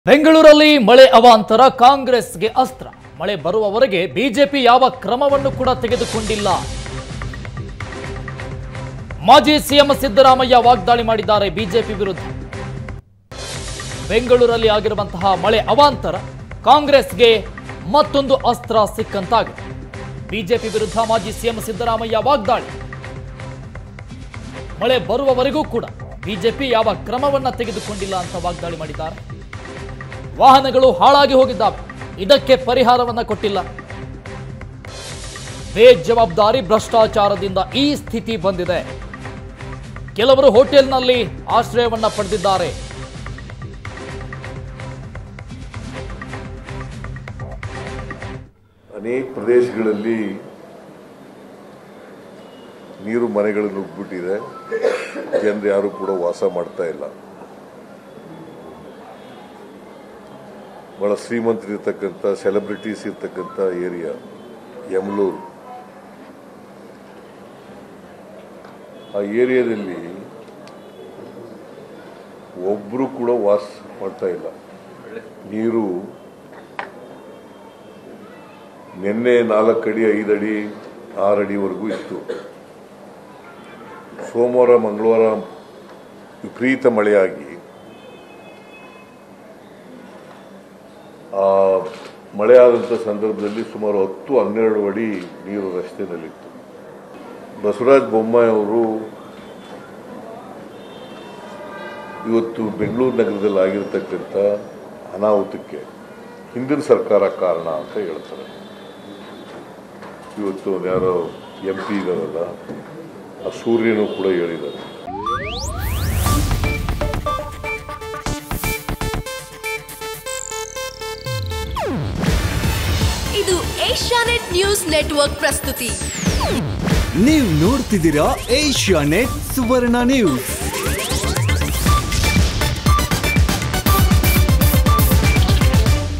ಬೆಂಗಳೂರಲ್ಲಿ ಮಳೆ ಅವಾಂತರ ಕಾಂಗ್ರೆಸ್ಗೆ ಅಸ್ತ್ರ ಮಳೆ ಬರುವವರೆಗೆ ಬಿಜೆಪಿ ಯಾವ ಕ್ರಮವನ್ನು ಕೂಡ ತೆಗೆದುಕೊಂಡಿಲ್ಲ ಮಾಜಿ ಸಿಎಂ ಸಿದ್ದರಾಮಯ್ಯ ವಾಗ್ದಾಳಿ ಮಾಡಿದ್ದಾರೆ ಬಿಜೆಪಿ ವಿರುದ್ಧ ಬೆಂಗಳೂರಲ್ಲಿ ಆಗಿರುವಂತಹ ಮಳೆ ಅವಾಂತರ ಕಾಂಗ್ರೆಸ್ಗೆ ಮತ್ತೊಂದು ಅಸ್ತ್ರ ಸಿಕ್ಕಂತಾಗಿದೆ ಬಿಜೆಪಿ ವಿರುದ್ಧ ಮಾಜಿ ಸಿಎಂ ಸಿದ್ದರಾಮಯ್ಯ ವಾಗ್ದಾಳಿ ಮಳೆ ಬರುವವರೆಗೂ ಕೂಡ ಬಿಜೆಪಿ ಯಾವ ಕ್ರಮವನ್ನ ತೆಗೆದುಕೊಂಡಿಲ್ಲ ಅಂತ ವಾಗ್ದಾಳಿ ಮಾಡಿದ್ದಾರೆ ವಾಹನಗಳು ಹಾಳಾಗಿ ಹೋಗಿದ್ದಾವೆ ಇದಕ್ಕೆ ಪರಿಹಾರವನ್ನ ಕೊಟ್ಟಿಲ್ಲ ಬೇಜವಾಬ್ದಾರಿ ಭ್ರಷ್ಟಾಚಾರದಿಂದ ಈ ಸ್ಥಿತಿ ಬಂದಿದೆ ಕೆಲವರು ಹೋಟೆಲ್ನಲ್ಲಿ ಆಶ್ರಯವನ್ನ ಪಡೆದಿದ್ದಾರೆ ಅನೇಕ ಪ್ರದೇಶಗಳಲ್ಲಿ ನೀರು ಮನೆಗಳು ನುಗ್ಗಿಬಿಟ್ಟಿದೆ ಜನರು ಯಾರು ಕೂಡ ವಾಸ ಮಾಡ್ತಾ ಇಲ್ಲ ಬಹಳ ಶ್ರೀಮಂತರಿರ್ತಕ್ಕಂಥ ಸೆಲೆಬ್ರಿಟೀಸ್ ಇರ್ತಕ್ಕಂಥ ಏರಿಯಾ ಯಮಲೂರು ಆ ಏರಿಯಾದಲ್ಲಿ ಒಬ್ರು ಕೂಡ ವಾಸ ಮಾಡ್ತಾ ಇಲ್ಲ ನೀರು ನಿನ್ನೆ ನಾಲ್ಕು ಅಡಿ ಐದು ಅಡಿ ಆರು ಅಡಿವರೆಗೂ ಇತ್ತು ಸೋಮವಾರ ಮಂಗಳವಾರ ವಿಪರೀತ ಮಳೆಯಾಗಿ ಆ ಮಳೆಯಾದಂಥ ಸಂದರ್ಭದಲ್ಲಿ ಸುಮಾರು ಹತ್ತು ಹನ್ನೆರಡು ಅಡಿ ನೀರು ರಸ್ತೆಯಲ್ಲಿತ್ತು ಬಸವರಾಜ ಬೊಮ್ಮಾಯಿ ಅವರು ಇವತ್ತು ಬೆಂಗಳೂರು ನಗರದಲ್ಲಿ ಆಗಿರತಕ್ಕಂಥ ಅನಾಹುತಕ್ಕೆ ಹಿಂದಿನ ಸರ್ಕಾರ ಕಾರಣ ಅಂತ ಹೇಳ್ತಾರೆ ಇವತ್ತು ಯಾರೋ ಎಂ ಪಿ ಇದಾರಲ್ಲ ಆ ಸೂರ್ಯನು ಕೂಡ ಹೇಳಿದ್ದಾರೆ ಇದು ಏಷ್ಯಾನೆಟ್ ನ್ಯೂಸ್ ನೆಟ್ವರ್ಕ್ ಪ್ರಸ್ತುತಿ ನೀವು ನೋಡ್ತಿದ್ದೀರಾ ಏಷ್ಯಾ ನೆಟ್ ಸುವರ್ಣ ನ್ಯೂಸ್